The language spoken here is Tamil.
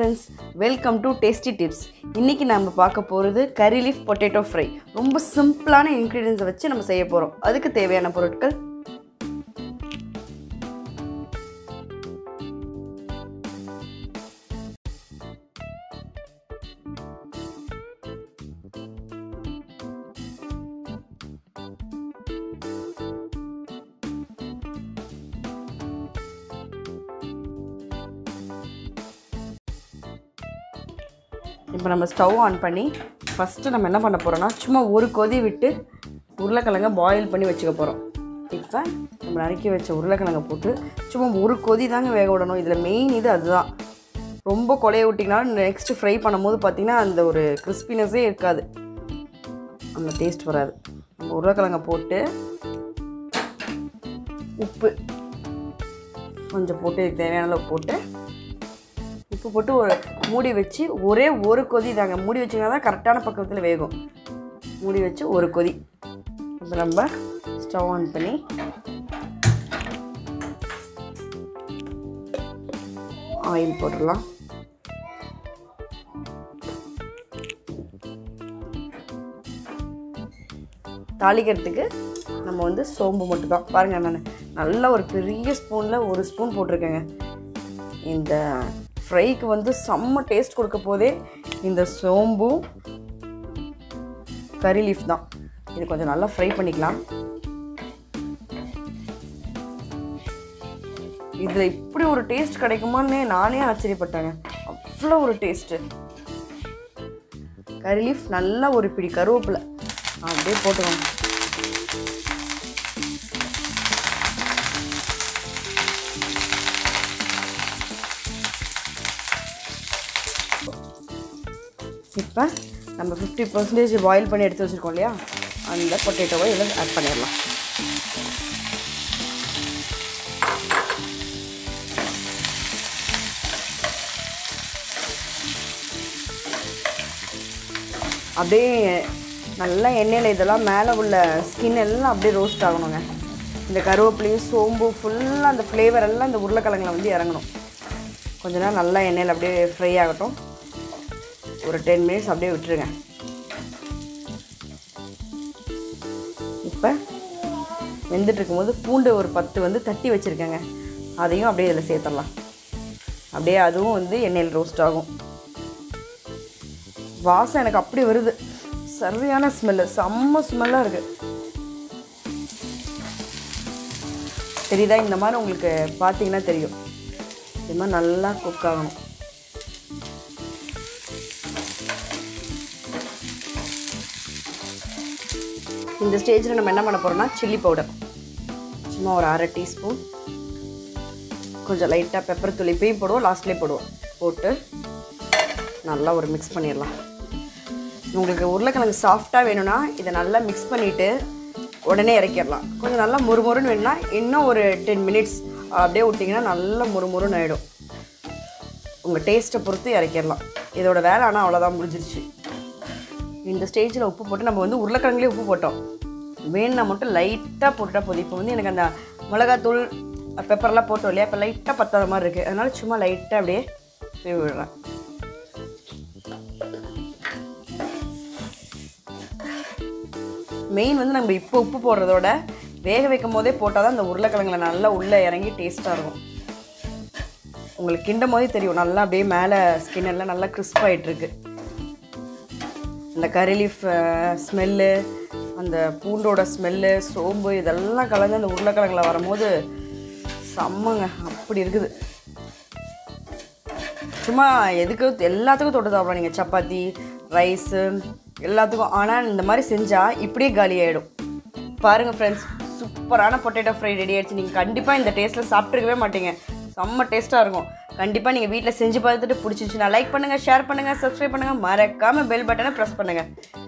friends welcome to tasty tips இன்றைக்கி நம்ம பார்க்க போகிறது கறி லீஃப் பொட்டேட்டோ ஃப்ரை ரொம்ப சிம்பிளான இன்க்ரீடியன்ஸை வச்சு நம்ம செய்ய போகிறோம் அதுக்கு தேவையான பொருட்கள் இப்போ நம்ம ஸ்டவ் ஆன் பண்ணி ஃபஸ்ட்டு நம்ம என்ன பண்ண போகிறோம்னா சும்மா ஒரு கொதி விட்டு உருளைக்கிழங்க பாயில் பண்ணி வச்சுக்க போகிறோம் இப்போ நம்ம நறுக்கி வச்ச உருளைக்கிழங்க போட்டு சும்மா ஒரு கொதி தாங்க வேக விடணும் இதில் மெயின் இது அதுதான் ரொம்ப கொலைய விட்டிங்கனாலும் நெக்ஸ்ட்டு ஃப்ரை பண்ணும்போது பார்த்திங்கன்னா அந்த ஒரு கிறிஸ்பினஸே இருக்காது அந்த டேஸ்ட் வராது நம்ம உருளைக்கிழங்க போட்டு உப்பு கொஞ்சம் போட்டு இதுக்கு தேவையான அளவு போட்டு உப்பு போட்டு ஒரு மூடி வச்சு ஒரே ஒரு கொதி தாங்க மூடி வச்சிங்கன்னா தான் கரெக்டான பக்கத்தில் வேகும் மூடி வச்சு ஒரு கொதி இப்போ நம்ம ஸ்டவ் ஆன் பண்ணி ஆயில் போட்டுடலாம் தாளிக்கிறதுக்கு நம்ம வந்து சோம்பு மட்டும் தான் பாருங்கள் நான் நல்ல ஒரு பெரிய ஸ்பூனில் ஒரு ஸ்பூன் போட்டிருக்கேங்க இந்த ஃப்ரைக்கு வந்து செம்ம டேஸ்ட் கொடுக்க போதே இந்த சோம்பும் கறி லீஃப் தான் இது கொஞ்சம் நல்லா ஃப்ரை பண்ணிக்கலாம் இதில் இப்படி ஒரு டேஸ்ட் கிடைக்குமான்னு நானே ஆச்சரியப்பட்டேங்க அவ்வளோ ஒரு டேஸ்ட்டு கறி லீஃப் நல்லா ஒரு பிடி கருவேப்பிலை அப்படியே போட்டுக்கோங்க இப்போ நம்ம ஃபிஃப்டி பர்சன்டேஜ் பாயில் பண்ணி எடுத்து வச்சுருக்கோம் இல்லையா அந்த பொட்டேட்டோவை இதில் ஆட் பண்ணிடலாம் அப்படியே நல்லா எண்ணெயில் இதெல்லாம் மேலே உள்ள ஸ்கின் எல்லாம் அப்படியே ரோஸ்ட் ஆகணுங்க இந்த கருவேப்பிலையும் சோம்பு ஃபுல்லாக அந்த ஃப்ளேவர் எல்லாம் இந்த உருளைக்கிழங்குல வந்து இறங்கணும் கொஞ்ச நேரம் நல்லா எண்ணெயில் அப்படியே ஃப்ரை ஆகட்டும் ஒரு டென் மினிட்ஸ் அப்படியே விட்டுருங்க இப்போ வெந்துட்டு இருக்கும்போது பூண்டு ஒரு பத்து வந்து தட்டி வச்சுருக்கேங்க அதையும் அப்படியே இதில் சேர்த்துடலாம் அப்படியே அதுவும் வந்து எண்ணெயில் ரோஸ்ட் ஆகும் வாசம் எனக்கு அப்படி வருது சரியான ஸ்மெல்லு செம்ம ஸ்மெல்லாக இருக்குது தெரியுதா இந்த மாதிரி உங்களுக்கு பார்த்தீங்கன்னா தெரியும் இது மாதிரி நல்லா குக் ஆகணும் இந்த ஸ்டேஜில் நம்ம என்ன பண்ண போகிறோம்னா சில்லி பவுடர் சும்மா ஒரு அரை டீஸ்பூன் கொஞ்சம் லைட்டாக பெப்பர் தூள் இப்பயும் போடுவோம் லாஸ்ட்லேயே போடுவோம் போட்டு நல்லா ஒரு மிக்ஸ் பண்ணிடலாம் உங்களுக்கு உருளைக்கிழங்கு சாஃப்டாக வேணும்னா இதை நல்லா மிக்ஸ் பண்ணிவிட்டு உடனே இறக்கிடலாம் கொஞ்சம் நல்லா முறுமுறுன்னு வேணும்னா இன்னும் ஒரு டென் மினிட்ஸ் அப்படியே விட்டிங்கன்னா நல்லா முறுமுறுன்னு ஆகிடும் உங்கள் டேஸ்ட்டை பொறுத்து இறக்கிடலாம் இதோட வேலை ஆனால் அவ்வளோதான் முடிஞ்சிருச்சு இந்த ஸ்டேஜில் உப்பு போட்டு நம்ம வந்து உருளைக்கிழங்குலேயே உப்பு போட்டோம் வேணும்னா மட்டும் லைட்டாக போட்டுட்டா போதும் இப்போ வந்து எனக்கு அந்த மிளகாத்தூள் பெப்பர்லாம் போட்டோம் இல்லையா இப்போ லைட்டாக பத்தாத மாதிரி இருக்குது அதனால சும்மா லைட்டாக அப்படியே தூவி விடுறேன் மெயின் வந்து நம்ம இப்போ உப்பு போடுறதோட வேக வைக்கும் போதே போட்டால் தான் அந்த உருளைக்கிழங்குல நல்லா உள்ளே இறங்கி டேஸ்ட்டாக இருக்கும் உங்களுக்கு கிண்டும் போதே தெரியும் நல்லா அப்படியே மேலே ஸ்கின் எல்லாம் நல்லா crisp ஆயிட்டு இருக்கு அந்த கறி லீஃப் ஸ்மெல்லு அந்த பூண்டோட ஸ்மெல்லு சோம்பு இதெல்லாம் கலந்து அந்த உருளைக்கிழங்குல வரும்போது செம்மங்க அப்படி இருக்குது சும்மா எதுக்கு எல்லாத்துக்கும் தொட்டு சாப்பிடலாம் நீங்கள் சப்பாத்தி ரைஸு எல்லாத்துக்கும் ஆனால் இந்த மாதிரி செஞ்சால் இப்படியே காலி ஆகிடும் பாருங்கள் ஃப்ரெண்ட்ஸ் சூப்பரான பொட்டேட்டோ ஃப்ரை ரெடி ஆயிடுச்சு நீங்கள் கண்டிப்பாக இந்த டேஸ்ட்டில் சாப்பிட்ருக்கவே மாட்டீங்க செம்ம டேஸ்ட்டாக இருக்கும் கண்டிப்பாக நீங்கள் வீட்டில் செஞ்சு பார்த்துட்டு பிடிச்சிருச்சுன்னா லைக் பண்ணுங்கள் ஷேர் பண்ணுங்கள் சப்ஸ்கிரைப் பண்ணுங்கள் மறக்காமல் பெல் பட்டனை ப்ரெஸ் பண்ணுங்கள்